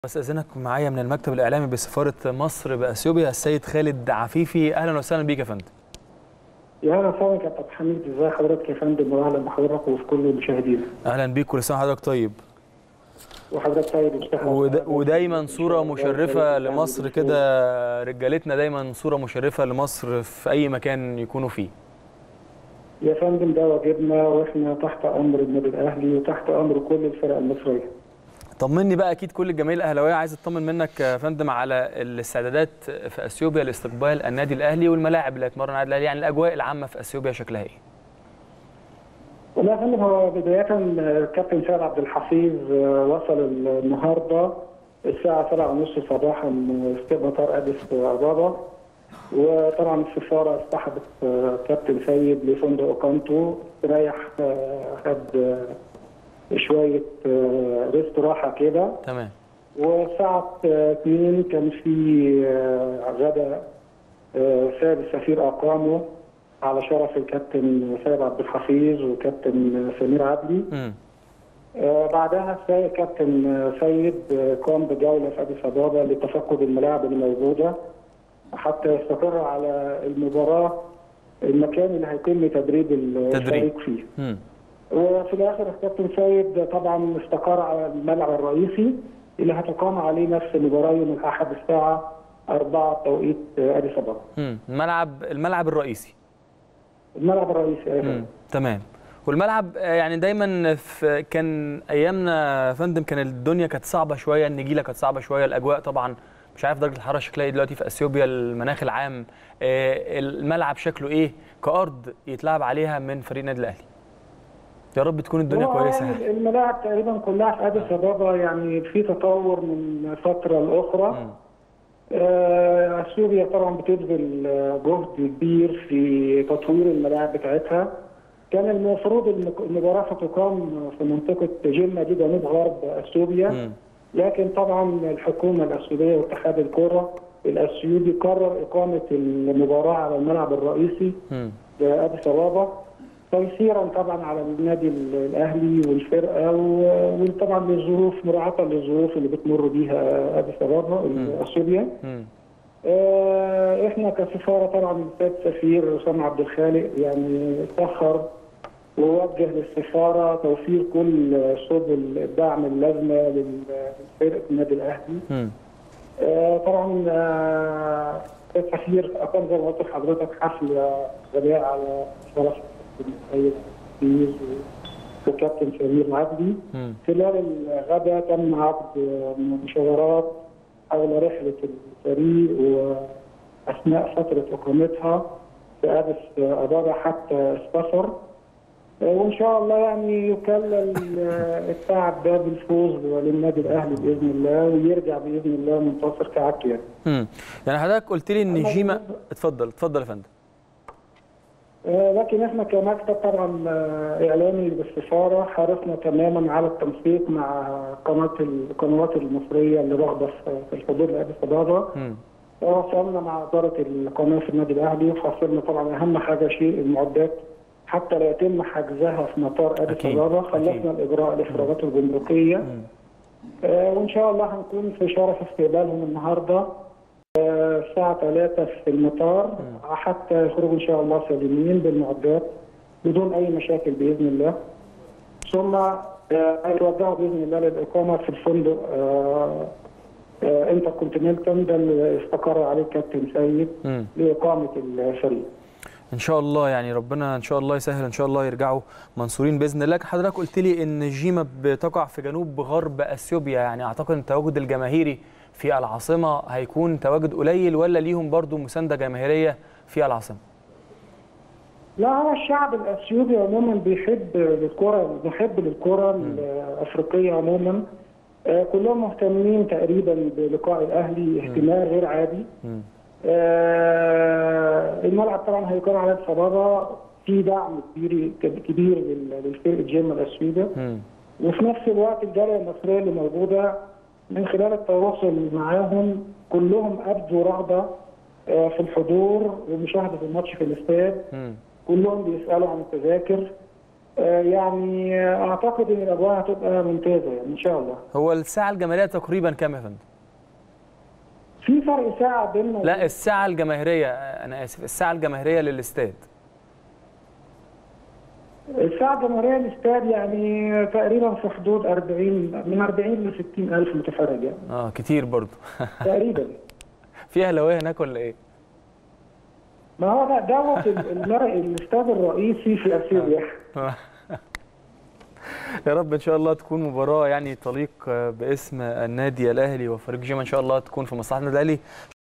استاذنك معايا من المكتب الاعلامي بسفاره مصر باثيوبيا السيد خالد عفيفي اهلا وسهلا بيك يا فندم يا اهلا وسهلا كابتن عبد الحميد ازي حضرتك يا فندم واهلا بحضرتك وفي كل المشاهدين اهلا بيك كل سنه وحضرتك طيب وحضرتك طيب وصحة ود... وسعادة. ودايما صوره مشرفه طيب. لمصر كده رجالتنا دايما صوره مشرفه لمصر في اي مكان يكونوا فيه يا فندم ده واجبنا واحنا تحت امر النادي الاهلي وتحت امر كل الفرق المصريه طمني بقى اكيد كل الجماهير الاهلاويه عايز اطمن منك يا فندم على الاستعدادات في اثيوبيا لاستقبال النادي الاهلي والملاعب اللي هيتمرن عليها النادي الاهلي يعني الاجواء العامه في اثيوبيا شكلها ايه والله يا فندم هو بدايه آه، كابتن سيد عبد الحفيظ آه، وصل النهارده الساعه 7:30 صباحا في مطار اديس ابابا وطبعا السفاره اصطحبت آه، كابتن سيد لفندق اقامته ريح آه، خد آه، شويه آه، ريست راحه كده تمام والساعة 2 كان في آه، غدا آه، سيد السفير أقامه على شرف الكابتن سيد عبد الحفيظ وكابتن سمير عدلي امم آه، بعدها السيد كابتن سيد آه، قام بجولة في أديس أبابا لتفقد الملاعب اللي موجودة حتى يستقر على المباراة المكان اللي هيتم تدريب الفريق فيه امم وفي الاخر الكابتن سيد طبعا استقر على الملعب الرئيسي اللي هتقام عليه نفس المباراه يوم الاحد الساعه 4 توقيت اديس ابابا. امم الملعب الملعب الرئيسي الملعب الرئيسي مم. ايضا. تمام والملعب آه، يعني دايما في كان ايامنا يا فندم كان الدنيا كانت صعبه شويه النجيله كانت صعبه شويه الاجواء طبعا مش عارف درجه الحراره شكلها ايه دلوقتي في اثيوبيا المناخ العام آه، الملعب شكله ايه كارض يتلعب عليها من فريق النادي الاهلي يا رب تكون الدنيا هو كويسه يعني الملاعب تقريبا كلها في اديس ابابا يعني في تطور من فتره لاخرى. مم. آه، اثيوبيا طبعا بتبذل آه، جهد كبير في تطوير الملاعب بتاعتها كان المفروض المك- المباراه ستقام في منطقه جنة دي جنوب غرب اثيوبيا مم. لكن طبعا الحكومه الاثيوبيه واتحاد الكره الاثيوبي قرر اقامه المباراه على الملعب الرئيسي مم. لاديس ابابا تيسيرا طبعا على النادي الاهلي والفرقه و- وطبعا للظروف مراعاه للظروف اللي بتمر بيها اديس ابابا اثيوبيا مم. آه، احنا كسفاره طبعا السيد سفير اسامه عبد الخالق يعني سخر ووجه للسفاره توفير كل سبل الدعم اللازمه لل- لفرقه النادي الاهلي. مم. آه، طبعا آه، السيد سفير اقام زي ما قلت لحضرتك حفل غداء على شرف الكابتن سيد عزيز وكابتن سمير عدلي. مم. خلال الغداء تم عقد مشاورات حول رحلة الفريق وأثناء فترة إقامتها في أديس أبابا حتى السفر وإن شاء الله يعني يكلل التعب ده بالفوز للنادي الأهلي بإذن الله ويرجع بإذن الله منتصر كعادته يعني. مم. يعني حضرتك قلت لي ان أما جيما بالنسبة- اتفضل اتفضل يا فندم آه، لكن احنا كمكتب طبعا آه، اعلامي بالسفاره حرصنا تماما على التنسيق مع قناه القنوات المصريه اللي واخده في في الحضور لاديس ابابا مم. وصلنا مع اداره القناه في النادي الاهلي وحصلنا طبعا اهم حاجه شيء المعدات حتى لا يتم حجزها في مطار اديس أكيد، ابابا أكيد. خلصنا الاجراء الافراجات الجمركيه مم. آه، وان شاء الله هنكون في شرف استقبالهم النهارده آه، الساعه 3 في المطار حتى يخرجوا ان شاء الله سالمين بالمعدات بدون اي مشاكل باذن الله ثم آه، هيتوجهوا باذن الله للاقامه في الفندق آه، آه، انتر كونتيننتال ده اللي استقر عليه الكابتن سيد مم. لاقامه الفريق. ان شاء الله يعني ربنا ان شاء الله يسهل ان شاء الله يرجعوا منصورين باذن الله حضرتك قلت لي ان جيما بتقع في جنوب غرب اثيوبيا يعني اعتقد ان التواجد الجماهيري في العاصمه هيكون تواجد قليل ولا ليهم برضو مسانده جماهيريه في العاصمه لا هو الشعب الاثيوبي عموما بيحب الكره محب للكره الافريقيه عموما آه، كلهم مهتمين تقريبا بلقاء الاهلي اهتمام غير عادي مم. آه، الملعب طبعا هيكون على الصبابه في دعم كبير كبير لل- للفرقه جيم الاثيوبي مم. وفي نفس الوقت الجاليه المصريه اللي موجوده من خلال التواصل معاهم كلهم ابدوا رغبه آه، في الحضور ومشاهده الماتش في الاستاد مم. كلهم بيسالوا عن التذاكر آه، يعني اعتقد ان الاجواء هتبقى ممتازه يعني ان شاء الله هو الساعه الجماهيريه تقريبا كام يا فندم في فرق ساعه بيننا لا الساعه الجماهيريه آه، انا اسف الساعه الجماهيريه للاستاد الساعه الجماهيريه للاستاد يعني تقريبا في حدود 40 من 40 ل 60 الف متفرج يعني اه كتير برضو تقريبا في اهلاويه هناك ولا ايه ما هو ده دوت المرء الاستاد الرئيسي في اثيوبيا يا رب ان شاء الله تكون مباراه يعني تليق باسم النادي الاهلي وفريق جيم ان شاء الله تكون في مصلحه النادي الاهلي